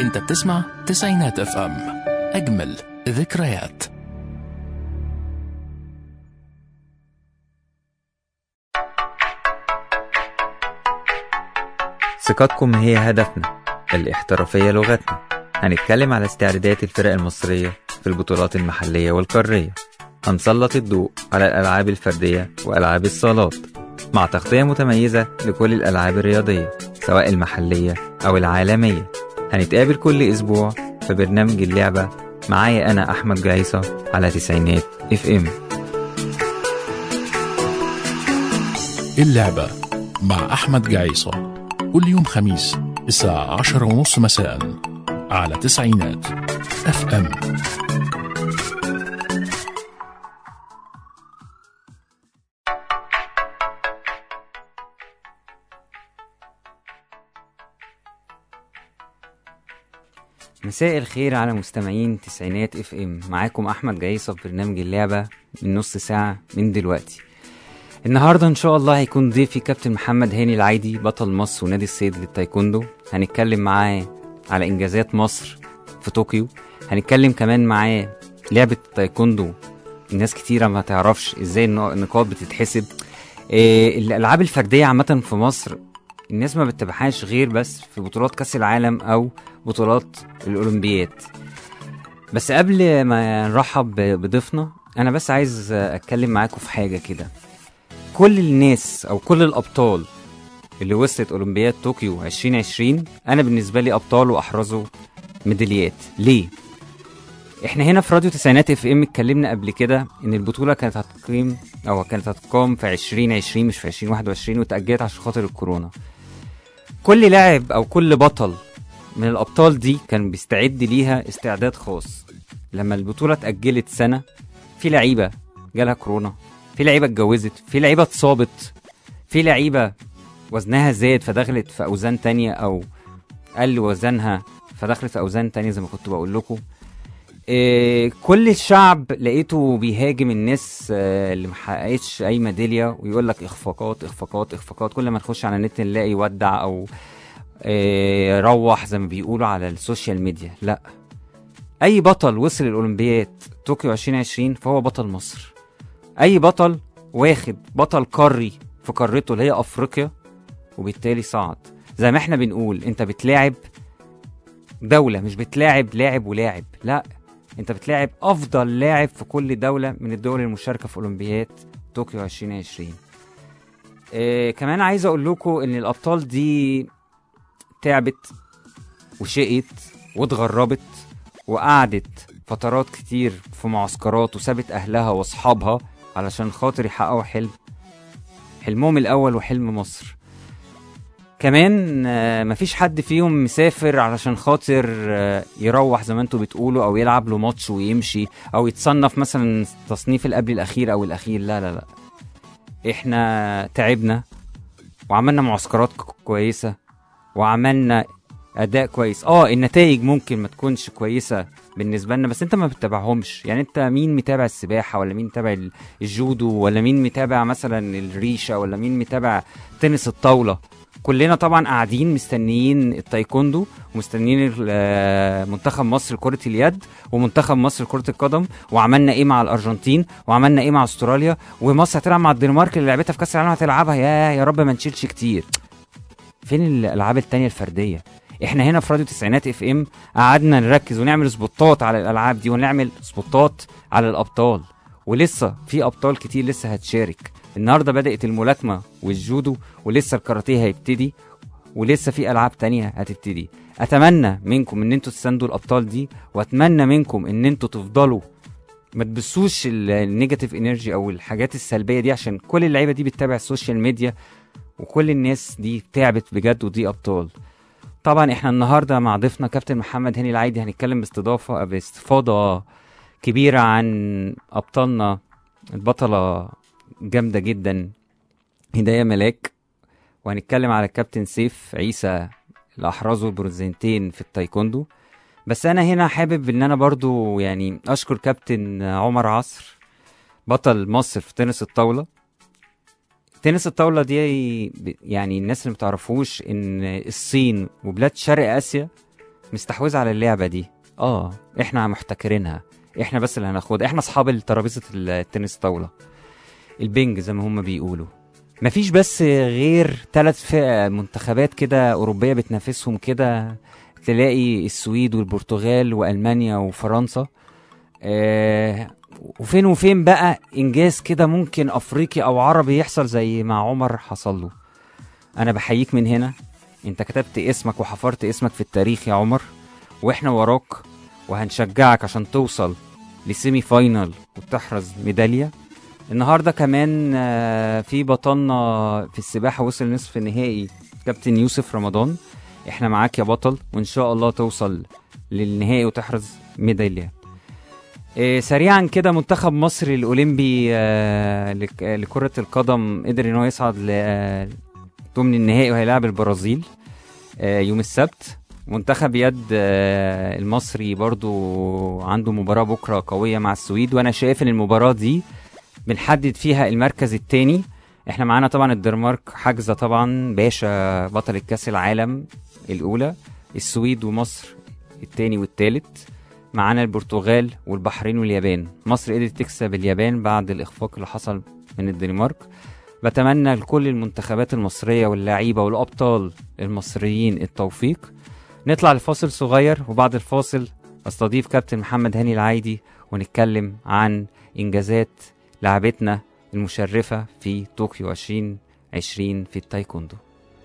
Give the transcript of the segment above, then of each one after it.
انت بتسمع تسعينات اف ام اجمل ذكريات ثقتكم هي هدفنا الاحترافية لغتنا هنتكلم على استعدادات الفرق المصرية في البطولات المحلية والقارية هنسلط الضوء على الألعاب الفردية وألعاب الصالات مع تغطية متميزة لكل الألعاب الرياضية سواء المحلية أو العالمية هنتقابل كل أسبوع في برنامج اللعبة معايا أنا أحمد جعيصة على تسعينات اف ام اللعبة مع أحمد جعيصة كل يوم خميس الساعة عشرة ونص مساء على تسعينات اف ام مساء الخير على مستمعين تسعينات اف ام معاكم احمد جايصه في برنامج اللعبه من نص ساعه من دلوقتي النهارده ان شاء الله هيكون ضيفي كابتن محمد هاني العايدي بطل مصر ونادي الصيد للتايكوندو هنتكلم معاه على انجازات مصر في طوكيو هنتكلم كمان معاه لعبه التايكوندو الناس كتيرة ما تعرفش ازاي النق- النقاط بتتحسب إيه الالعاب الفرديه عامه في مصر الناس ما بتتابعهاش غير بس في بطولات كاس العالم او بطولات الاولمبياد بس قبل ما نرحب ب- بضيفنا انا بس عايز اتكلم معاكم في حاجه كده كل الناس او كل الابطال اللي وصلت اولمبياد طوكيو 2020 انا بالنسبه لي ابطال واحرزوا ميداليات ليه احنا هنا في راديو تسعينات اف ام اتكلمنا قبل كده ان البطوله كانت هتقيم او كانت هتقام في 2020 مش في 2021 وتاجلت عشان خاطر الكورونا كل لاعب او كل بطل من الابطال دي كان بيستعد ليها استعداد خاص لما البطوله اتاجلت سنه في لعيبه جالها كورونا في لعيبه اتجوزت في لعيبه اتصابت في لعيبه وزنها زاد فدخلت في اوزان تانية او قل وزنها فدخلت في اوزان تانية زي ما كنت بقول لكم إيه كل الشعب لقيته بيهاجم الناس آه، اللي محققتش اي ميداليه ويقول لك اخفاقات اخفاقات اخفاقات كل ما نخش على النت نلاقي ودع او إيه روح زي ما بيقولوا على السوشيال ميديا لا اي بطل وصل الاولمبياد طوكيو 2020 فهو بطل مصر اي بطل واخد بطل قاري في قارته اللي هي افريقيا وبالتالي صعد زي ما احنا بنقول انت بتلاعب دولة مش بتلاعب لاعب ولاعب لا انت بتلاعب افضل لاعب في كل دولة من الدول المشاركة في اولمبياد طوكيو 2020 إيه كمان عايز اقول لكم ان الابطال دي تعبت وشقت واتغربت وقعدت فترات كتير في معسكرات وسابت اهلها واصحابها علشان خاطر يحققوا حلم حلمهم الاول وحلم مصر كمان آه، مفيش حد فيهم مسافر علشان خاطر آه، يروح زي ما انتوا بتقولوا او يلعب له ماتش ويمشي او يتصنف مثلا تصنيف اللي قبل الاخير او الاخير لا لا لا احنا تعبنا وعملنا معسكرات ك- كويسه وعملنا اداء كويس اه النتائج ممكن ما تكونش كويسه بالنسبه لنا بس انت ما بتتابعهمش يعني انت مين متابع السباحه ولا مين متابع ال- الجودو ولا مين متابع مثلا الريشه ولا مين متابع تنس الطاوله كلنا طبعا قاعدين مستنيين التايكوندو ومستنيين ال- آه، منتخب مصر لكرة اليد ومنتخب مصر لكرة القدم وعملنا ايه مع الارجنتين وعملنا ايه مع استراليا ومصر هتلعب مع الدنمارك اللي لعبتها في كاس العالم هتلعبها يا يا رب ما نشيلش كتير فين الالعاب التانية الفرديه احنا هنا في راديو تسعينات اف ام قعدنا نركز ونعمل سبوتات على الالعاب دي ونعمل سبوتات على الابطال ولسه في ابطال كتير لسه هتشارك النهارده بدات الملاكمه والجودو ولسه الكاراتيه هيبتدي ولسه في العاب تانية هتبتدي اتمنى منكم ان انتوا تساندوا الابطال دي واتمنى منكم ان انتوا تفضلوا ما تبصوش ال- النيجاتيف انرجي او الحاجات السلبيه دي عشان كل اللعيبه دي بتتابع السوشيال ميديا وكل الناس دي تعبت بجد ودي ابطال طبعا احنا النهارده مع ضيفنا كابتن محمد هاني العايدي هنتكلم باستضافه باستفاضه كبيره عن ابطالنا البطله جامده جدا هدايه ملاك وهنتكلم على الكابتن سيف عيسى اللي احرزوا البرونزينتين في التايكوندو بس انا هنا حابب ان انا برضو يعني اشكر كابتن عمر عصر بطل مصر في تنس الطاوله تنس الطاوله دي ب- يعني الناس اللي متعرفوش ان الصين وبلاد شرق اسيا مستحوذة على اللعبة دي اه احنا محتكرينها احنا بس اللي هناخدها احنا اصحاب ترابيزة التنس طاولة البنج زي ما هم بيقولوا مفيش بس غير ثلاث منتخبات كده أوروبية بتنافسهم كده تلاقي السويد والبرتغال وألمانيا وفرنسا آه وفين وفين بقى إنجاز كده ممكن أفريقي أو عربي يحصل زي ما عمر حصل له أنا بحييك من هنا أنت كتبت اسمك وحفرت اسمك في التاريخ يا عمر وإحنا وراك وهنشجعك عشان توصل لسيمي فاينل وتحرز ميدالية النهارده كمان آه، في بطلنا في السباحه وصل نصف النهائي كابتن يوسف رمضان احنا معاك يا بطل وان شاء الله توصل للنهائي وتحرز ميداليه إيه سريعا كده منتخب مصر الاولمبي آه، لك- آه، لكره القدم قدر ان هو يصعد ل- آه، ضمن النهائي وهيلاعب البرازيل آه، يوم السبت منتخب يد آه، المصري برضو عنده مباراة بكرة قوية مع السويد وأنا شايف إن المباراة دي بنحدد فيها المركز التاني احنا معانا طبعا الدنمارك حاجزة طبعا باشا بطل الكاس العالم الأولى السويد ومصر التاني والتالت معانا البرتغال والبحرين واليابان مصر قدرت تكسب اليابان بعد الإخفاق اللي حصل من الدنمارك بتمنى لكل المنتخبات المصرية واللعيبة والأبطال المصريين التوفيق نطلع لفاصل صغير وبعد الفاصل استضيف كابتن محمد هاني العايدي ونتكلم عن إنجازات لعبتنا المشرفة في طوكيو 2020 في التايكوندو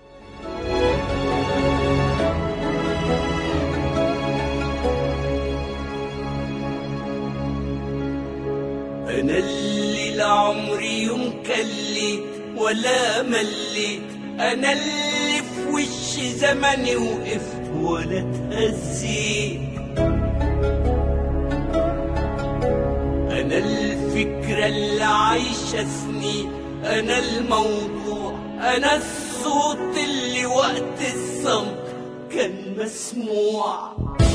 أنا اللي لعمري يوم كليت ولا مليت أنا اللي في وش زمني وقفت ولا اتهزيت أنا الفكرة اللي عايشة سنين أنا الموضوع أنا الصوت اللي وقت الصمت كان مسموع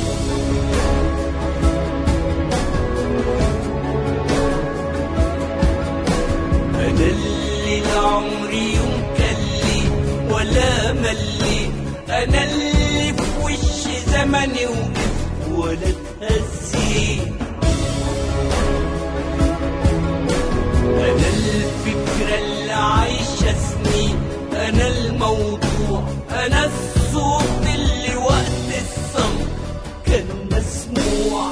أنا اللي لعمري يوم كليت ولا مليت أنا اللي في وش زمني وقفت ولا اتهزيت أنا الفكرة اللي عايشة سنين أنا الموضوع أنا الصوت اللي وقت الصمت كان مسموع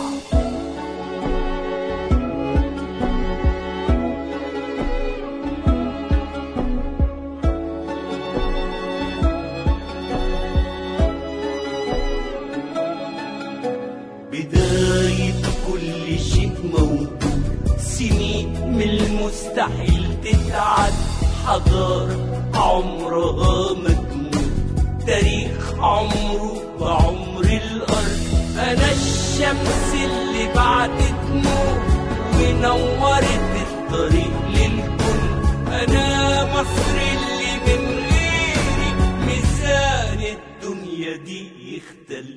بداية كل شيء موجود سنين من المستحيل تتعد حضارة عمرها ما تموت تاريخ عمره بعمر الأرض أنا الشمس اللي بعدت نور ونورت الطريق للكل أنا مصر اللي من غيري ميزان الدنيا دي يختل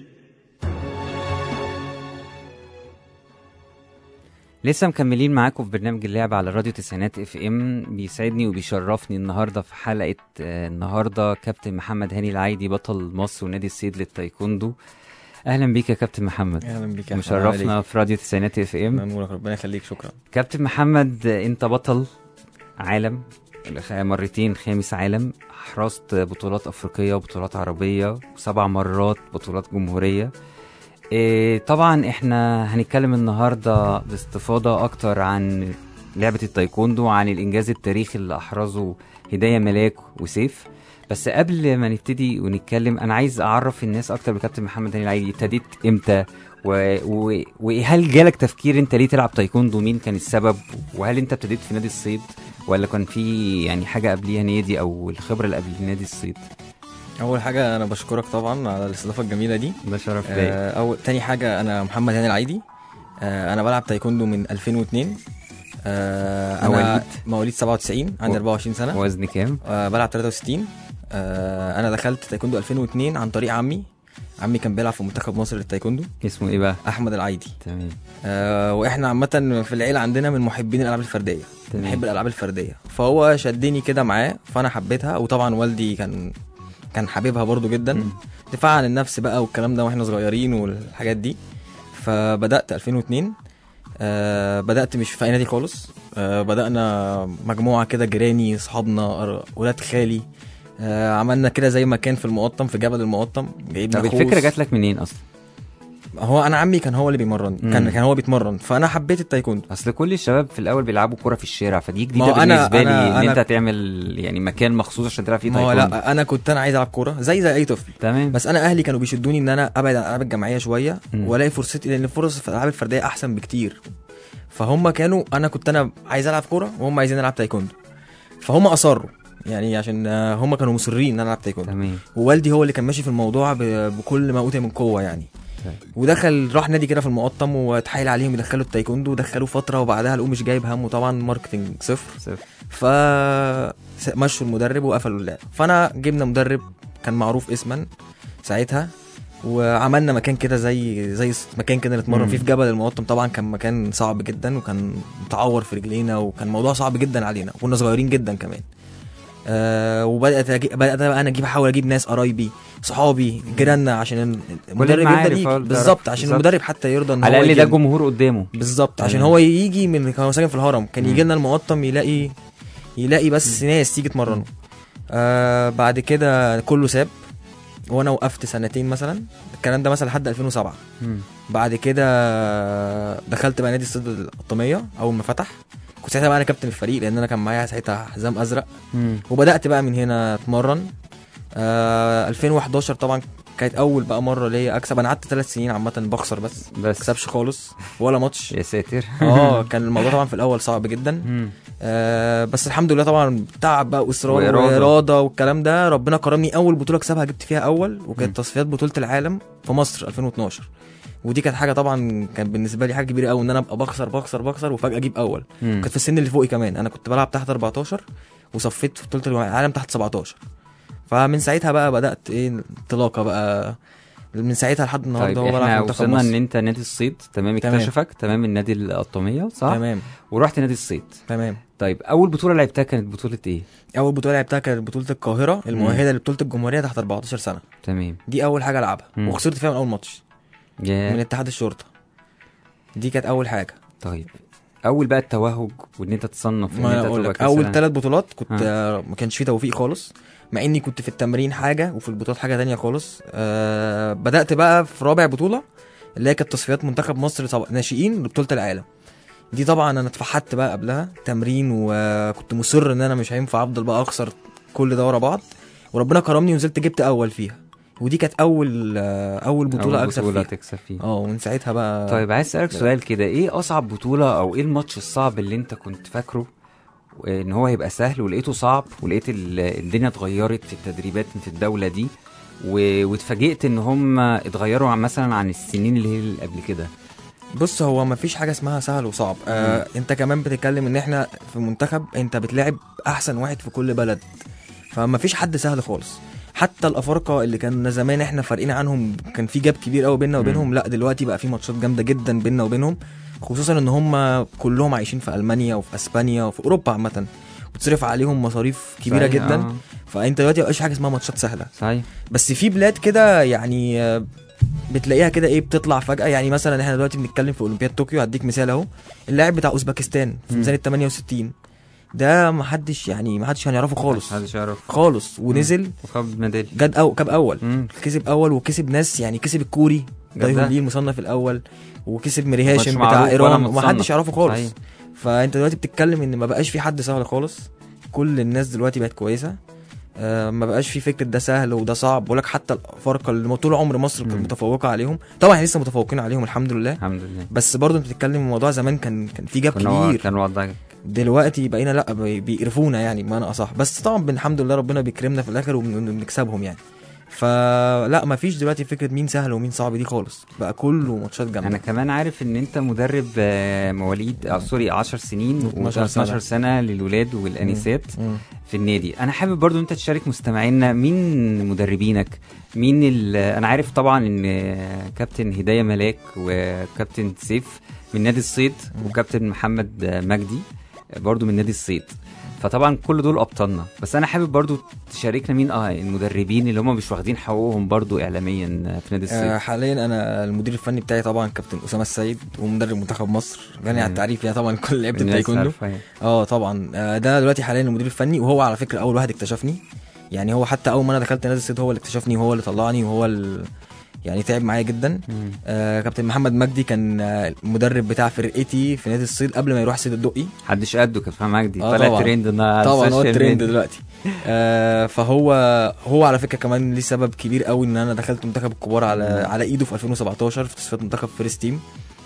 لسه مكملين معاكم في برنامج اللعب على راديو تسعينات اف ام بيسعدني وبيشرفني النهارده في حلقه آه، النهارده كابتن محمد هاني العايدي بطل مصر ونادي السيد للتايكوندو اهلا بيك يا كابتن محمد اهلا بيك يا أحمد، عامل مشرفنا إيه؟ في راديو تسعينات اف ام مأمورك ربنا يخليك شكرا كابتن محمد آه، انت بطل عالم الخ- مرتين خامس عالم حرزت بطولات افريقيه وبطولات عربيه وسبع مرات بطولات جمهوريه إيه طبعا احنا هنتكلم النهارده باستفاضه اكتر عن لعبه التايكوندو وعن الانجاز التاريخي اللي احرزه هدايه ملاك وسيف بس قبل ما نبتدي ونتكلم انا عايز اعرف الناس اكتر بكابتن محمد هاني العيدي ابتديت امتى و... و... وهل جالك تفكير انت ليه تلعب تايكوندو مين كان السبب وهل انت ابتديت في نادي الصيد ولا كان في يعني حاجه قبليها نادي او الخبره اللي قبل نادي الصيد اول حاجه انا بشكرك طبعا على الاستضافه الجميله دي ده شرف ليا آه، اول تاني حاجه انا محمد هاني العيدي آه، انا بلعب تايكوندو من 2002 آه، انا مواليد؟ مواليد 97 عندي و- 24 سنه وزن كام آه، بلعب 63 آه، انا دخلت تايكوندو 2002 عن طريق عمي عمي كان بيلعب في منتخب مصر للتايكوندو اسمه ايه بقى احمد العيدي تمام آه، واحنا عامه في العيله عندنا من محبين الالعاب الفرديه تمام. بنحب الالعاب الفرديه فهو شدني كده معاه فانا حبيتها وطبعا والدي كان كان حاببها برضو جدا مم. دفاع عن النفس بقى والكلام ده واحنا صغيرين والحاجات دي فبدات 2002 آه بدات مش في اي نادي خالص آه بدانا مجموعه كده جيراني اصحابنا أر- ولاد خالي آه عملنا كده زي مكان في المقطم في جبل المقطم جايبنا طب خوص. الفكره جات لك منين اصلا هو انا عمي كان هو اللي بيمرن مم. كان كان هو بيتمرن فانا حبيت التايكوندو اصل كل الشباب في الاول بيلعبوا كوره في الشارع فدي ما جديده هو أنا- بالنسبه لي أنا- ان أنا- انت تعمل يعني مكان مخصوص عشان تلعب فيه ما هو تايكوندو لا انا كنت انا عايز العب كوره زي زي اي طفل تمام بس انا اهلي كانوا بيشدوني ان انا ابعد عن الالعاب الجماعيه شويه مم. والاقي فرصتي لان الفرص في الالعاب الفرديه احسن بكتير فهم كانوا انا كنت انا عايز العب كوره وهم عايزين العب تايكوندو فهم اصروا يعني عشان آه، هم كانوا مصرين ان انا العب تايكوندو تمام ووالدي هو اللي كان ماشي في الموضوع ب- بكل ما اوتي من قوه يعني طيب. ودخل راح نادي كده في المقطم واتحايل عليهم يدخلوا التايكوندو ودخلوه فتره وبعدها لقوه مش جايب همه طبعا ماركتنج صفر صفر ف مشوا المدرب وقفلوا اللعب فانا جبنا مدرب كان معروف اسما ساعتها وعملنا مكان كده زي زي مكان كده نتمرن مم. فيه في جبل المقطم طبعا كان مكان صعب جدا وكان متعور في رجلينا وكان موضوع صعب جدا علينا كنا صغيرين جدا كمان آه وبدات أجي... بدات بقى انا اجيب احاول اجيب ناس قرايبي صحابي جيراننا عشان المدرب المعارف يفضل هو يجي اللي بالظبط تعرف. عشان بالظبط. المدرب حتى يرضى ان على هو الاقل يجي ده لنا. جمهور قدامه بالظبط عشان تمام. هو يجي من كان هو ساكن في الهرم كان مم. يجي لنا المقطم يلاقي يلاقي بس ناس تيجي تمرنه آه بعد كده كله ساب وانا وقفت سنتين مثلا الكلام ده مثلا لحد 2007 مم. بعد كده دخلت بقى نادي الصيد القطاميه اول ما فتح كنت ساعتها بقى انا كابتن الفريق لان انا كان معايا ساعتها حزام ازرق مم. وبدات بقى من هنا اتمرن آه 2011 طبعا كانت اول بقى مره ليا اكسب انا قعدت ثلاث سنين عامه بخسر بس ما بس اكسبش خالص ولا ماتش يا ساتر اه كان الموضوع طبعا في الاول صعب جدا مم. آه بس الحمد لله طبعا تعب بقى واصرار وإرادة. واراده والكلام ده ربنا كرمني اول بطوله اكسبها جبت فيها اول مم. وكانت تصفيات بطوله العالم في مصر 2012 ودي كانت حاجه طبعا كان بالنسبه لي حاجه كبيره قوي ان انا ابقى بخسر بخسر بخسر وفجاه اجيب اول مم. كانت في السن اللي فوقي كمان انا كنت بلعب تحت 14 وصفيت في بطوله العالم تحت 17 فمن ساعتها بقى بدات ايه انطلاقه بقى من ساعتها لحد النهارده طيب هو بلعب احنا في منتخب وصلنا ان مصر انت نادي الصيد تمام تمام. اكتشفك تمام النادي القطاميه صح تمام ورحت نادي الصيد تمام طيب اول بطوله لعبتها كانت بطوله ايه اول بطوله لعبتها كانت بطوله القاهره المؤهله لبطوله الجمهوريه تحت 14 سنه تمام دي اول حاجه العبها مم. وخسرت فيها من اول ماتش من يا اتحاد الشرطه دي كانت اول حاجه طيب اول بقى التوهج وان انت تصنف ان ما انت انا اقول تبقى لك كأس اول العالم. ثلاث بطولات كنت آه. آه. ما كانش فيه توفيق خالص مع اني كنت في التمرين حاجه وفي البطولات حاجه تانية خالص آه بدات بقى في رابع بطوله اللي هي كانت تصفيات منتخب مصر صب- ناشئين لبطوله العالم دي طبعا انا اتفحت بقى قبلها تمرين وكنت مصر ان انا مش هينفع افضل بقى اخسر كل ده ورا بعض وربنا كرمني ونزلت جبت اول فيها ودي كانت اول آه اول بطوله أول اكسب بطوله فيها تكسب فيها اه ومن ساعتها بقى طيب عايز اسالك سؤال كده ايه اصعب بطوله او ايه الماتش الصعب اللي انت كنت فاكره ان هو هيبقى سهل ولقيته صعب ولقيت ال- الدنيا اتغيرت في التدريبات في الدوله دي و- واتفاجئت ان هم اتغيروا عن مثلا عن السنين اللي هي اللي قبل كده بص هو ما فيش حاجه اسمها سهل وصعب آه انت كمان بتتكلم ان احنا في منتخب انت بتلاعب احسن واحد في كل بلد فما فيش حد سهل خالص حتى الافارقه اللي كان زمان احنا فارقين عنهم كان في جاب كبير قوي بيننا وبينهم لا دلوقتي بقى في ماتشات جامده جدا بيننا وبينهم خصوصا ان هم كلهم عايشين في المانيا وفي اسبانيا وفي اوروبا عامه بتصرف عليهم مصاريف كبيره صحيح، جدا آه، فانت دلوقتي مبقاش حاجه اسمها ماتشات سهله صحيح بس في بلاد كده يعني آه، بتلاقيها كده ايه بتطلع فجاه يعني مثلا احنا دلوقتي بنتكلم في اولمبياد طوكيو هديك مثال اهو اللاعب بتاع اوزبكستان في مم. ميزان ال 68 ده ما حدش يعني ما حدش هيعرفه خالص محدش يعرف خالص ونزل وخد ميداليه جد أو كاب اول مم. كسب اول وكسب ناس يعني كسب الكوري جد دايهون ده؟ ليه المصنف الاول وكسب ميري مش هاشم معروف بتاع ولا ايران متصنف. وما حدش يعرفه خالص صحيح. فانت دلوقتي بتتكلم ان ما بقاش في حد سهل خالص كل الناس دلوقتي بقت كويسه آه ما بقاش في فكره ده سهل وده صعب بقول لك حتى الافارقه اللي طول عمر مصر كانت مم. متفوقه عليهم طبعا احنا لسه متفوقين عليهم الحمد لله الحمد لله بس برضه انت بتتكلم الموضوع زمان كان كان في جاب كان كبير كان وضعك دلوقتي بقينا لا بي- بيقرفونا يعني بمعنى اصح بس طبعا بن- الحمد لله ربنا بيكرمنا في الاخر وبن- وبنكسبهم يعني فلا ما فيش دلوقتي فكره مين سهل ومين صعب دي خالص بقى كله ماتشات جامده انا كمان عارف ان انت مدرب آه، مواليد او سوري 10 سنين 12 و 12 سنه للولاد والانسات مم. في النادي انا حابب برضو انت تشارك مستمعينا مين مدربينك مين ال... انا عارف طبعا ان كابتن هدايه ملاك وكابتن سيف من نادي الصيد وكابتن محمد مجدي برضو من نادي الصيد فطبعا كل دول ابطالنا بس انا حابب برضو تشاركنا مين اه المدربين اللي هم مش واخدين حقوقهم برضو اعلاميا في نادي آه الصيد حاليا انا المدير الفني بتاعي طبعا كابتن اسامه السيد ومدرب منتخب مصر غني عن مم. التعريف يعني طبعا كل لعيبه الناس التايكوندو عارفة يعني. اه طبعا آه ده دلوقتي حاليا المدير الفني وهو على فكره اول واحد اكتشفني يعني هو حتى اول ما انا دخلت نادي الصيد هو اللي اكتشفني وهو اللي طلعني وهو اللي يعني تعب معايا جدا مم. آه كابتن محمد مجدي كان آه، المدرب بتاع فرقتي في نادي الصيد قبل ما يروح سيد الدقي محدش قده كان فاهم مجدي آه طلع طبعا. ترند النا- على طبعا هو السوشيال الترند ميديا. دلوقتي آه فهو هو على فكره كمان ليه سبب كبير قوي ان انا دخلت منتخب الكبار على على ايده في 2017 في تصفيات منتخب فيرست تيم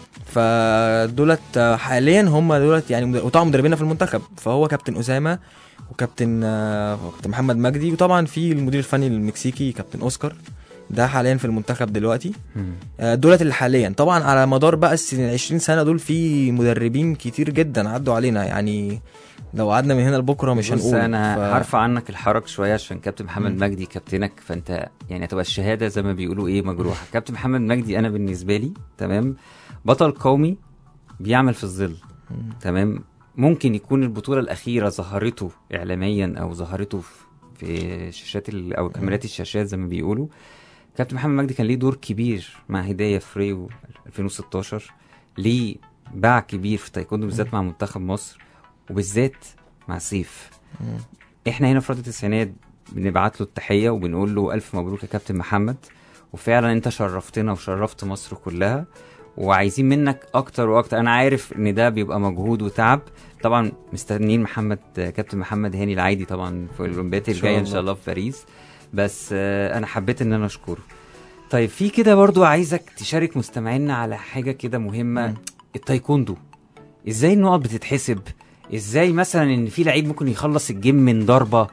فدولت آه، حاليا هم دولت يعني مدر- وطبعا مدربينا في المنتخب فهو كابتن اسامه وكابتن آه، كابتن محمد مجدي وطبعا في المدير الفني المكسيكي كابتن اوسكار ده حاليا في المنتخب دلوقتي مم. آه، دولت اللي حاليا طبعا على مدار بقى السنين 20 سنه دول في مدربين كتير جدا عدوا علينا يعني لو قعدنا من هنا لبكره مش بص هنقول انا ف- هرفع عنك الحرج شويه عشان كابتن محمد مم. مجدي كابتنك فانت يعني هتبقى الشهاده زي ما بيقولوا ايه مجروحه كابتن محمد مجدي انا بالنسبه لي تمام بطل قومي بيعمل في الظل مم. تمام ممكن يكون البطوله الاخيره ظهرته اعلاميا او ظهرته في- في شاشات ال- او كاميرات الشاشات زي ما بيقولوا كابتن محمد مجدي كان ليه دور كبير مع هدايه فريو 2016 ليه باع كبير في تايكوندو بالذات مع منتخب مصر وبالذات مع سيف مم. احنا هنا في راديو التسعينات بنبعت له التحيه وبنقول له الف مبروك يا كابتن محمد وفعلا انت شرفتنا وشرفت مصر كلها وعايزين منك اكتر واكتر انا عارف ان ده بيبقى مجهود وتعب طبعا مستنيين محمد كابتن محمد هاني العايدي طبعا في الاولمبياد إن شاء الجايه ان الله. شاء الله في باريس بس آه، انا حبيت ان انا اشكره طيب في كده برضو عايزك تشارك مستمعينا على حاجه كده مهمه مم. التايكوندو ازاي النقط بتتحسب ازاي مثلا ان في لعيب ممكن يخلص الجيم من ضربه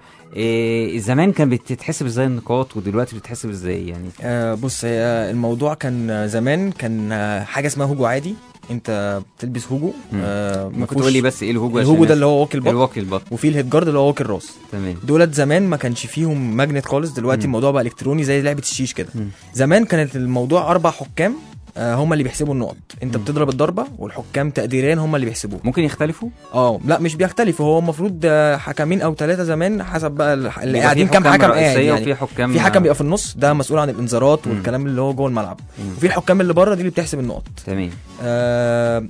إيه زمان كان بتتحسب ازاي النقاط ودلوقتي بتتحسب ازاي يعني آه بص هي الموضوع كان آه، زمان كان آه، حاجه اسمها هوجو عادي انت بتلبس هوجو مم. آه ممكن تقول لي بس ايه الهوجو الهوجو ده اللي هو واكل بطن الواكي البطن وفي الهيد جارد اللي هو واكل راس تمام دولت زمان ما كانش فيهم ماجنت خالص دلوقتي مم. الموضوع بقى الكتروني زي لعبه الشيش كده مم. زمان كانت الموضوع اربع حكام آه هم اللي بيحسبوا النقط انت مم. بتضرب الضربه والحكام تقديريا هم اللي بيحسبوه ممكن يختلفوا اه لا مش بيختلفوا هو المفروض آه، حكمين او ثلاثه زمان حسب بقى الح- اللي بيبقى قاعدين في كام حكم قاعد رئيسية يعني وفي حكام في حكم بيبقى في النص ده مسؤول عن الانذارات مم. والكلام اللي هو جوه الملعب مم. وفي الحكام اللي بره دي اللي بتحسب النقط تمام آه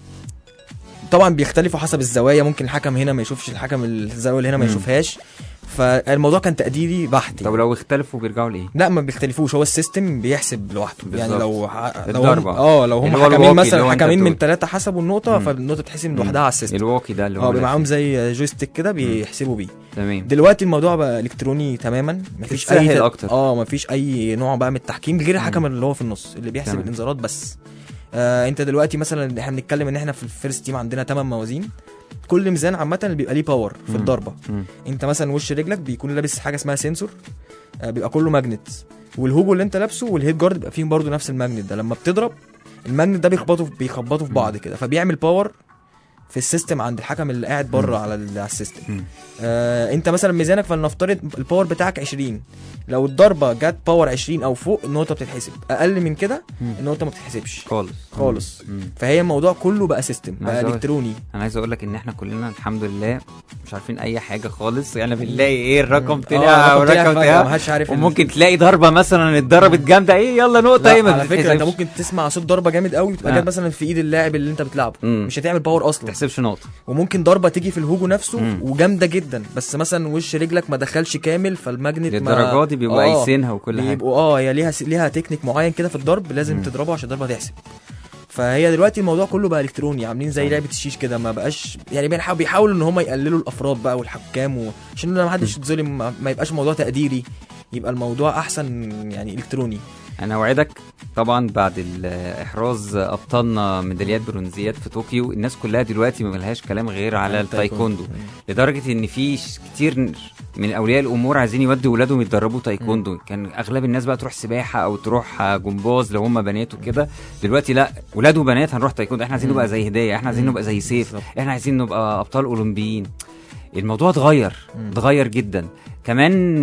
طبعا بيختلفوا حسب الزوايا ممكن الحكم هنا ما يشوفش الحكم الزاويه اللي هنا ما مم. يشوفهاش فالموضوع كان تقديري بحت طب لو اختلفوا بيرجعوا لايه لا ما بيختلفوش هو السيستم بيحسب لوحده يعني بالظبط. لو ح- لو الضربة. هم اه لو هم اللي هو حكمين الواقي اللي مثلا هو أنت حكمين من بتقول. ثلاثه حسبوا النقطه مم. فالنقطه تتحسب لوحدها على السيستم الواقي ده اللي هو اه بيبقى معاهم لافف. زي جويستيك كده بيحسبوا بيه تمام دلوقتي الموضوع بقى الكتروني تماما مفيش تتسهل اي تد- أكتر. اه مفيش اي نوع بقى من التحكيم غير الحكم مم. اللي هو في النص اللي بيحسب تمام. الانذارات بس آه انت دلوقتي مثلا احنا بنتكلم ان احنا في الفيرست تيم عندنا 8 موازين كل ميزان عامه اللي بيبقى ليه باور في مم. الضربه مم. انت مثلا وش رجلك بيكون لابس حاجه اسمها سنسور آه بيبقى كله ماجنت والهوجو اللي انت لابسه والهيد جارد بيبقى فيهم برضه نفس الماجنت ده لما بتضرب الماجنت ده بيخبطوا في بيخبطوا في بعض كده فبيعمل باور في السيستم عند الحكم اللي قاعد بره على ال- على السيستم مم. آه انت مثلا ميزانك فلنفترض الباور بتاعك 20 لو الضربه جت باور 20 او فوق النقطه بتتحسب اقل من كده مم. النقطه ما بتتحسبش خالص خالص. مم. فهي الموضوع كله بقى سيستم أنا عايز بقى أقول- الكتروني انا عايز اقول لك ان احنا كلنا الحمد لله مش عارفين اي حاجه خالص يعني بنلاقي ايه الرقم آه، طلع الرقم طلع والرقم فجأة، طلع محدش عارف ال- وممكن تلاقي ضربه مثلا اتضربت جامده ايه يلا نقطه ايه لا ما على فكره انت بتتحسبش. ممكن تسمع صوت ضربه جامد قوي وتبقى آه. جت مثلا في ايد اللاعب اللي انت بتلعبه مم. مش هتعمل باور ما اصلا تحسبش نقطه وممكن ضربه تيجي في الهوجو نفسه مم. وجامده جدا بس مثلا وش رجلك ما دخلش كامل فالماجنت ما للدرجه دي بيبقوا آه، قايسينها وكل حاجه بيبقوا اه هي ليها ليها تكنيك معين كده في الضرب لازم مم. تضربه عشان الضربه تحسب فهي دلوقتي الموضوع كله بقى الكتروني عاملين زي صحيح. لعبه الشيش كده ما بقاش يعني بيحاول- بيحاولوا ان هم يقللوا الافراد بقى والحكام و... عشان ما حدش يتظلم ما ما يبقاش الموضوع تقديري يبقى الموضوع احسن يعني الكتروني انا اوعدك طبعا بعد ال- احراز ابطالنا ميداليات برونزيات في طوكيو الناس كلها دلوقتي ما ملهاش كلام غير على التايكوندو لدرجه ان في ش- كتير من اولياء الامور عايزين يودوا ولادهم يتدربوا تايكوندو كان اغلب الناس بقى تروح سباحه او تروح آه، جمباز لو هم بنات وكده دلوقتي لا ولاد وبنات هنروح تايكوندو احنا عايزين مم. نبقى زي هدايا احنا عايزين مم. نبقى زي سيف بالظبط. احنا عايزين نبقى ابطال اولمبيين الموضوع اتغير مم. اتغير جدا كمان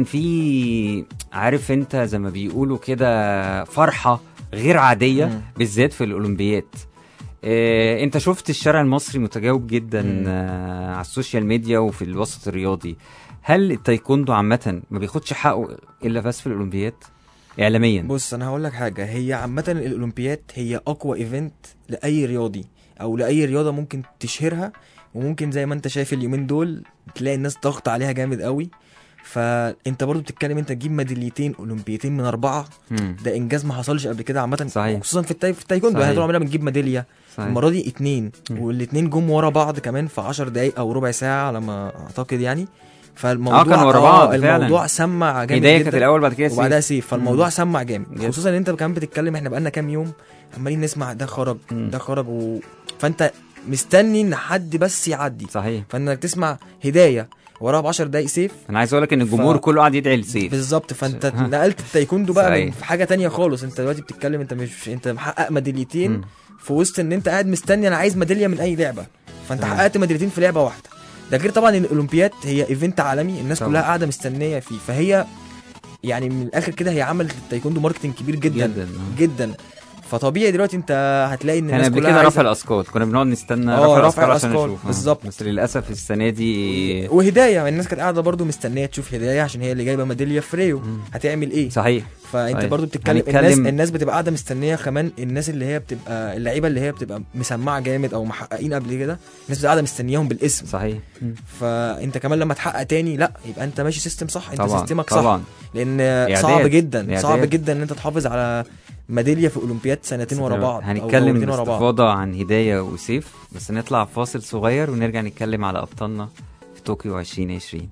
في عارف انت زي ما بيقولوا كده فرحه غير عاديه مم. بالذات في الاولمبيات آه، انت شفت الشارع المصري متجاوب جدا مم. آه، على السوشيال ميديا وفي الوسط الرياضي هل التايكوندو عامة ما بياخدش حقه الا بس في الاولمبياد اعلاميا بص انا هقول لك حاجه هي عامه الاولمبياد هي اقوى ايفنت لاي رياضي او لاي رياضه ممكن تشهرها وممكن زي ما انت شايف اليومين دول تلاقي الناس ضغط عليها جامد قوي فانت برضو بتتكلم انت تجيب ميداليتين اولمبيتين من اربعه مم. ده انجاز ما حصلش قبل كده عامه صحيح. خصوصا في التاي... في التايكوندو صحيح. احنا طول عمرنا بنجيب ميداليه صحيح. المره دي اتنين مم. والاتنين جم ورا بعض كمان في 10 دقايق او ربع ساعه على ما اعتقد يعني فالموضوع آه، كانوا ورا بعض فعلا. الموضوع سمع جامد هدايا جدا كانت الاول بعد كده وبعدها سيف سيف فالموضوع مم. سمع جامد جدا. خصوصا ان انت كمان بتتكلم احنا بقالنا كام يوم عمالين نسمع ده خرج مم. ده خرج و... فانت مستني ان حد بس يعدي صحيح فانك تسمع هدايه وراها ب 10 دقايق سيف انا عايز اقول لك ان الجمهور ف- كله قاعد يدعي لسيف بالظبط فانت ها. نقلت التايكوندو بقى من صحيح. في حاجه تانية خالص انت دلوقتي بتتكلم انت مش انت محقق ميداليتين مم. في وسط ان انت قاعد مستني انا عايز ميداليه من اي لعبه فانت تمام. حققت ميداليتين في لعبه واحده ده غير طبعا ان الاولمبياد هي ايفنت عالمي الناس طبعا. كلها قاعده مستنيه فيه فهي يعني من الاخر كده هي عملت للتايكوندو ماركتنج كبير جدا جدا آه. جدا فطبيعي دلوقتي انت هتلاقي ان كان الناس قبل كلها كده عايزة- رفع الاثقال كنا بنقعد نستنى آه، رفع رفع الاثقال عشان الأثقال، نشوف آه. بالظبط. بس للاسف السنه دي وهدايه الناس كانت قاعده برضو مستنيه تشوف هدايه عشان هي اللي جايبه ميداليه في ريو مم. هتعمل ايه صحيح فانت صحيح. برضو بتتكلم هنتكلم- الناس الناس بتبقى قاعده مستنيه كمان الناس اللي هي بتبقى اللعيبه اللي هي بتبقى مسمعه جامد او محققين قبل كده الناس بتبقى قاعده مستنياهم بالاسم صحيح مم. فانت كمان لما تحقق تاني لا يبقى انت ماشي سيستم صح انت طبعا سيستمك صح طبعا لان إعداد. صعب جدا إعداد. صعب جدا ان انت تحافظ على ميداليه في اولمبياد سنتين ورا بعض أو هنتكلم دورتين ورا بعض باستفاضه عن هدايه وسيف بس نطلع فاصل صغير ونرجع نتكلم على ابطالنا في طوكيو 2020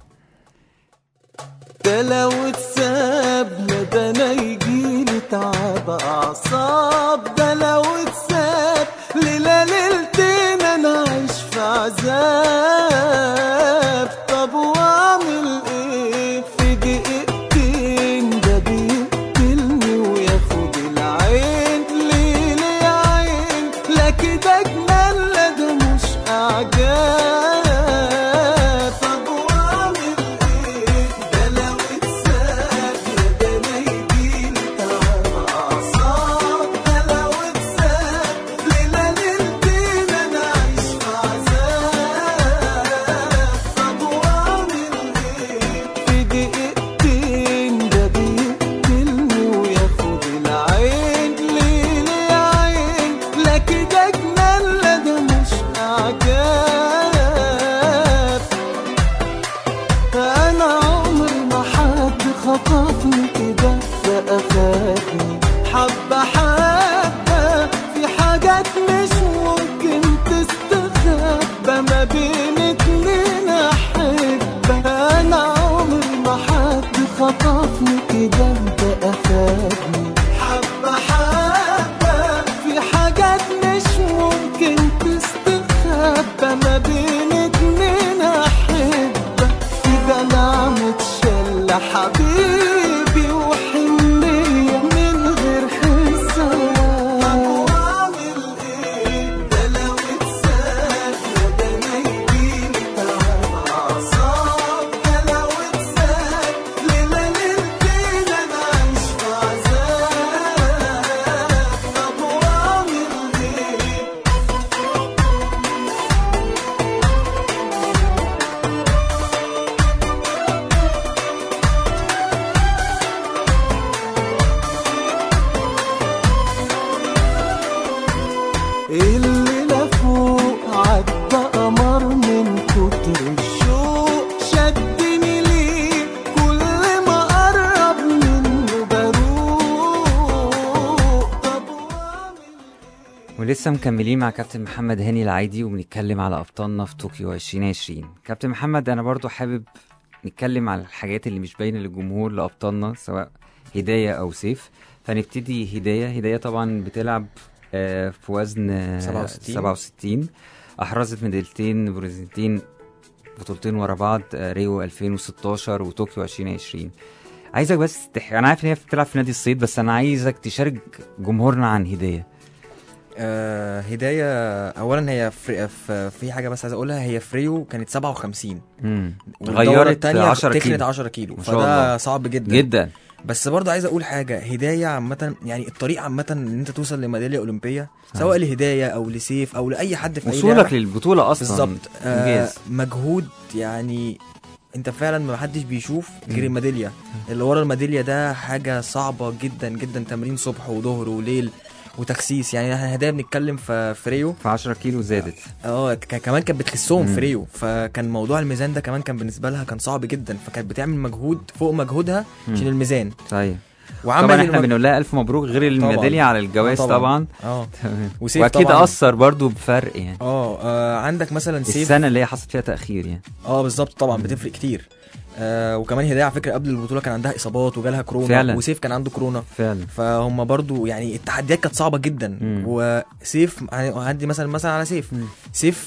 ده لو اتساب ده انا يجيلي تعب اعصاب ده لو اتساب ليلة ليلتين انا عايش في عذاب طب واعمل ايه في دقيقتين ده بيقتلني وياخد العين ليه ليه يا عين لا كده جنان لا ده مش اعجاب طب واعمل ايه ده لو اتساب ده انا يجيلي تعب اعصاب ده لو اتساب ليلة ليلتين انا عايش في عذاب طب واعمل ايه في دقيقتين ده بيقتلني وياخد العين ليه ليه يا عين لا كده جنان لا ده مش اعجاب انا عمري ما حد خطفني كده بقى فاتني حبة حبة في حاجات مش ممكن تستخبى ما بين اتنين احبة انا عمري ما حد خطفني كده بقى فاتني حبة حبة في حاجات مش ممكن تستخبى ما بين اتنين احبة كده انا متشلة حبيبي وحنية من غير حساب طب واعمل ايه ده لو اتساب ده انا يجيلي تعب اعصاب ده لو اتساب ليلة ليلتين انا عايش في عذاب طب واعمل ايه الليلة فوق عدى قمر من كتر الشوق شدني ليه كل ما قرب منه بروق طب واعمل ولسه مكملين مع كابتن محمد هاني العايدي وبنتكلم على ابطالنا في طوكيو 2020 كابتن محمد انا برضو حابب نتكلم على الحاجات اللي مش باينه للجمهور لابطالنا سواء هدايه او سيف فنبتدي هدايه هدايه طبعا بتلعب آه، في وزن آه، 67. 67 احرزت ميداليتين برونزيتين بطولتين ورا بعض آه، ريو 2016 وطوكيو 2020 عايزك بس تح... انا عارف ان هي بتلعب في نادي الصيد بس انا عايزك تشارك جمهورنا عن هدايه آه هدايه اولا هي في, في, في حاجه بس عايز اقولها هي فريو كانت 57 امم والدورة غيرت التانية 10 تخنت كيلو 10 كيلو ما شاء فده الله. صعب جدا جدا بس برضه عايز اقول حاجه هدايه عامه يعني الطريق عامه ان انت توصل لميداليه اولمبيه سواء لهدايه او لسيف او لاي حد في اي لعبة. وصولك للبطوله اصلا بالظبط آه انجاز مجهود يعني انت فعلا ما حدش بيشوف غير مم. الميداليه اللي ورا الميداليه ده حاجه صعبه جدا جدا تمرين صبح وظهر وليل وتخسيس يعني احنا هدايا بنتكلم في في ريو في 10 كيلو زادت اه ك- كمان كانت بتخسهم مم. في ريو فكان موضوع الميزان ده كمان كان بالنسبه لها كان صعب جدا فكانت بتعمل مجهود فوق مجهودها مم. عشان الميزان صحيح وعمل طبعا احنا المج- بنقول لها الف مبروك غير الميداليه على الجواز آه طبعا اه تمام وسيف واكيد طبعاً. اثر برضو بفرق يعني اه آه، عندك مثلا سيف السنه اللي هي حصلت فيها تاخير يعني اه بالظبط طبعا مم. بتفرق كتير آه وكمان هدايا على فكره قبل البطوله كان عندها اصابات وجالها كورونا فعلا. وسيف كان عنده كورونا فعلا فهم برضو يعني التحديات كانت صعبه جدا مم. وسيف هدي مثلا مثلا على سيف مم. سيف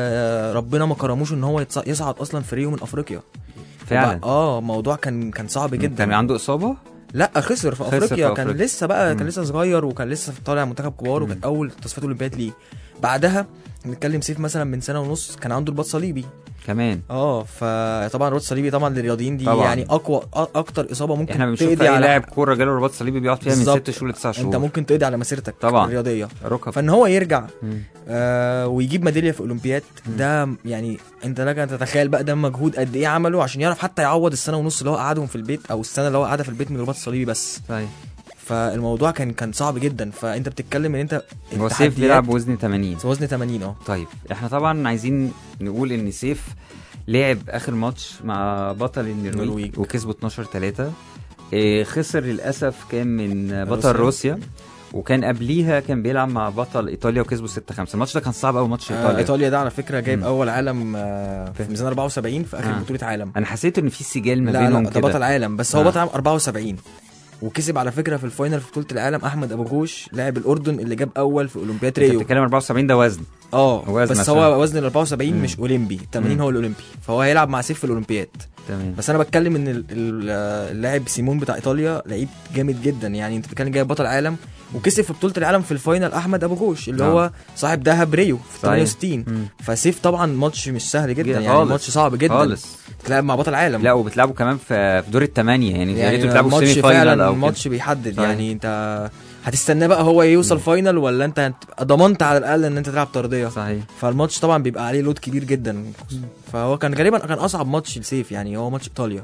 آه ربنا ما كرموش ان هو يتص- يصعد اصلا في ريو من افريقيا فعلا اه موضوع كان كان صعب جدا كان عنده اصابه لا خسر في خسر في افريقيا كان أفريقيا. لسه بقى كان مم. لسه صغير وكان لسه طالع منتخب كبار وكانت اول تصفيات اولمبياد ليه بعدها نتكلم سيف مثلا من سنه ونص كان عنده رباط صليبي كمان اه فطبعا رباط صليبي طبعا للرياضيين دي طبعاً. يعني اقوى أ- اكتر اصابه ممكن احنا بنشوف تقضي اي على لاعب كوره جاله رباط صليبي بيقعد فيها من بالظبط. ست شهور لتسع شهور انت ممكن تقضي على مسيرتك طبعاً. الرياضيه ركب فان هو يرجع مم. آه ويجيب ميداليه في اولمبياد ده يعني انت لك ان تتخيل بقى ده مجهود قد ايه عمله عشان يعرف حتى يعوض السنه ونص اللي هو قعدهم في البيت او السنه اللي هو قعدها في البيت من الرباط الصليبي بس صحيح فالموضوع كان كان صعب جدا فانت بتتكلم ان انت هو سيف التحديات- بيلعب بوزن 80 في وزن 80 اه طيب احنا طبعا عايزين نقول ان سيف لعب اخر ماتش مع بطل النرويج النرويج. وكسبوا 12 3 إيه خسر للاسف كان من بطل روسيا. روسيا وكان قبليها كان بيلعب مع بطل ايطاليا وكسبوا 6 5 الماتش ده كان صعب قوي ماتش آه، ايطاليا ايطاليا ده على فكره جايب مم. اول عالم آه، في ميزان 74 في اخر آه. بطوله عالم انا حسيت ان في سجال ما لا بينهم لا ده بطل كده عالم بس هو آه. بطل عالم 74 وكسب على فكره في الفاينل في بطوله العالم احمد ابو جوش لاعب الاردن اللي جاب اول في اولمبياد انت ريو بتتكلم 74 ده وزن اه وزن بس عشان- هو وزن ال 74 مم. مش اولمبي 80 مم. هو الاولمبي فهو هيلعب مع سيف في الاولمبياد تمام بس انا بتكلم ان ال- ال- اللاعب سيمون بتاع ايطاليا لعيب جامد جدا يعني انت بتتكلم جايب بطل عالم وكسب في بطوله العالم في الفاينل احمد ابو جوش اللي آه. هو صاحب ذهب ريو في صحيح. 68 مم. فسيف طبعا ماتش مش سهل جدا جدا يعني خالص. ماتش صعب جدا خالص تلعب مع بطل عالم لا وبتلعبوا كمان في في دور الثمانيه يعني, يا ريت يعني بتلعبوا الماتش سيمي فاينل فعلا او كده الماتش بيحدد صحيح. يعني انت هتستناه بقى هو يوصل فاينل ولا انت هتبقى ضمنت على الاقل ان انت تلعب طرديه صحيح فالماتش طبعا بيبقى عليه لود كبير جدا فهو كان غالبا كان اصعب ماتش لسيف يعني هو ماتش ايطاليا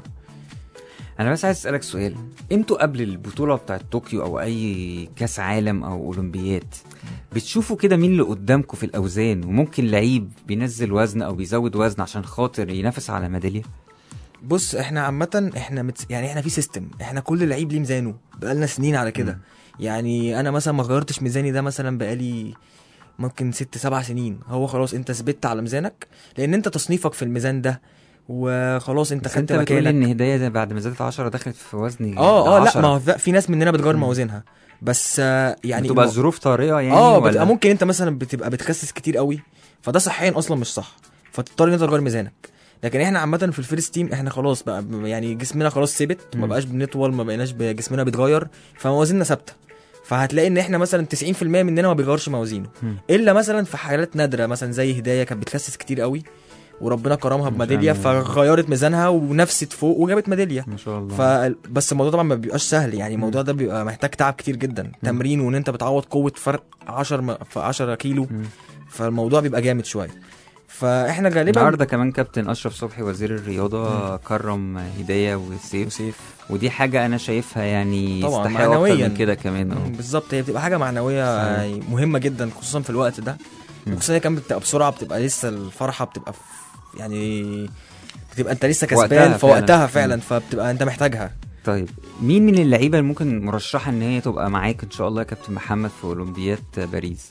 انا بس عايز اسالك سؤال انتوا قبل البطوله بتاعت طوكيو او اي كاس عالم او اولمبياد بتشوفوا كده مين اللي قدامكم في الاوزان وممكن لعيب بينزل وزن او بيزود وزن عشان خاطر ينافس على ميداليه بص احنا عامة احنا مت... يعني احنا في سيستم احنا كل لعيب ليه ميزانه بقالنا سنين على كده يعني انا مثلا ما غيرتش ميزاني ده مثلا بقالي ممكن ست سبع سنين هو خلاص انت ثبت على ميزانك لان انت تصنيفك في الميزان ده وخلاص انت بس خدت انت بتقول مكانك ان هدايه ده بعد ما زادت 10 دخلت في وزن اه اه لا 10. ما هو في- في ناس مننا بتغير مم. موازينها بس آه يعني بتبقى مو- الظروف طارئه يعني اه ولا بتبقى ممكن انت مثلا بتبقى بتخسس كتير قوي فده صحيا اصلا مش صح فتضطر ان انت تغير ميزانك لكن احنا عامه في الفيرست تيم احنا خلاص بقى يعني جسمنا خلاص ثبت ما مم. بقاش بنطول ما بقيناش ب- جسمنا بيتغير فموازيننا ثابته فهتلاقي ان احنا مثلا 90% مننا ما بيغيرش موازينه مم. الا مثلا في حالات نادره مثلا زي هدايه كانت بتخسس كتير قوي وربنا كرمها بميداليه عشان- فغيرت ميزانها ونفست فوق وجابت ميداليه ما شاء الله ف بس الموضوع طبعا ما بيبقاش سهل يعني الموضوع ده بيبقى محتاج تعب كتير جدا تمرين وان انت بتعوض قوه فرق 10 م... في 10 كيلو مم. فالموضوع بيبقى جامد شويه فاحنا غالبا النهارده كمان كابتن اشرف صبحي وزير الرياضه كرم هدايه وسيف سيف ودي حاجه انا شايفها يعني طبعاً، يستحق اكتر معنوياً. من كده كمان اه بالظبط هي بتبقى حاجه معنويه صحيح. يعني مهمه جدا خصوصا في الوقت ده مم. وخصوصا هي كمان بتبقى بسرعه بتبقى لسه الفرحه بتبقى في يعني بتبقى انت لسه وقتها كسبان في فعلاً. وقتها فعلا فبتبقى انت محتاجها طيب مين من اللعيبه اللي ممكن مرشحه ان هي تبقى معاك ان شاء الله يا كابتن محمد في اولمبياد باريس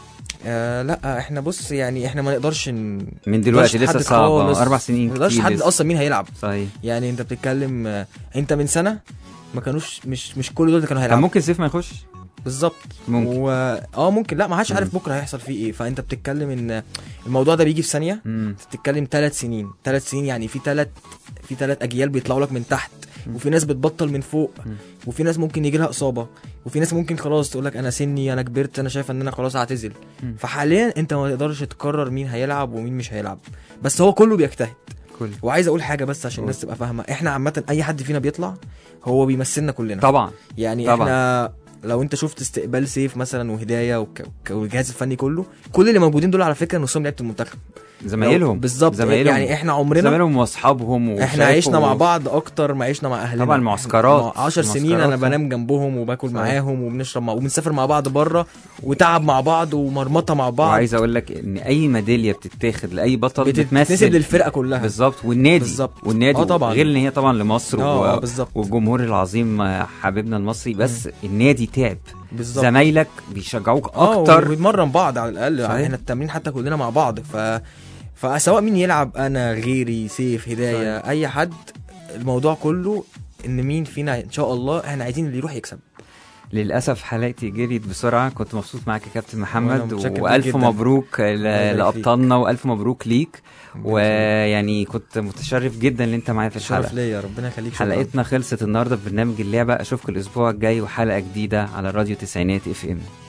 آه لا احنا بص يعني احنا ما نقدرش ن... من دلوقتي نقدرش لسه حد صعبه خالص. اربع سنين ما نقدرش كتير حد لسه. اصلا مين هيلعب صحيح يعني انت بتتكلم آه، انت من سنه ما كانوش مش مش كل دول اللي كانوا كان هيلعبوا ممكن سيف ما يخش بالظبط ممكن. و... اه ممكن لا ما حدش عارف مم. بكره هيحصل فيه ايه فانت بتتكلم ان الموضوع ده بيجي في ثانيه مم. انت بتتكلم ثلاث سنين ثلاث سنين يعني في ثلاث في ثلاث اجيال بيطلعوا لك من تحت مم. وفي ناس بتبطل من فوق مم. وفي ناس ممكن يجي لها اصابه وفي ناس ممكن خلاص تقول لك انا سني انا كبرت انا شايف ان انا خلاص هعتزل مم. فحاليا انت ما تقدرش تقرر مين هيلعب ومين مش هيلعب بس هو كله بيجتهد الكل وعايز اقول حاجه بس عشان الناس تبقى فاهمه احنا عامه اي حد فينا بيطلع هو بيمثلنا كلنا طبعا يعني طبعا. احنا لو انت شفت استقبال سيف مثلا وهدايه وك- وك- والجهاز الفني كله كل اللي موجودين دول على فكره نصهم لعيبه المنتخب زمايلهم بالظبط زمايلهم يعني احنا عمرنا زمايلهم واصحابهم احنا وشايفوا- عشنا مع بعض اكتر ما عشنا مع اهلنا طبعا معسكرات. 10 سنين انا معسكرات. بنام جنبهم وباكل صحيح. معاهم وبنشرب مع وبنسافر مع بعض بره وتعب مع بعض ومرمطه مع بعض وعايز اقول لك ان اي ميداليه بتتاخد لاي بطل بتتنسب بتمثل للفرقه كلها بالظبط والنادي بالظبط. والنادي آه طبعا. غير ان هي طبعا لمصر اه و... آه، بالظبط والجمهور العظيم آه، حبيبنا المصري بس النادي تعب بالظبط زمايلك بيشجعوك اه اكتر وبنمرن بعض على الاقل صحيح. احنا التمرين حتى كلنا مع بعض ف فسواء مين يلعب انا غيري سيف هدايه اي حد الموضوع كله ان مين فينا ان شاء الله احنا عايزين اللي يروح يكسب للاسف حلقتي جريت بسرعه كنت مبسوط معاك يا كابتن وأنا محمد متشكر ليك والف جداً. مبروك ل- يبارك فيك. لابطالنا والف مبروك ليك ويعني كنت متشرف جدا ان انت معايا في شرف الحلقه ليا ربنا يخليك شكراً. حلقتنا خلصت النهارده في برنامج اللعبه اشوفكم الاسبوع الجاي وحلقه جديده على راديو تسعينات اف ام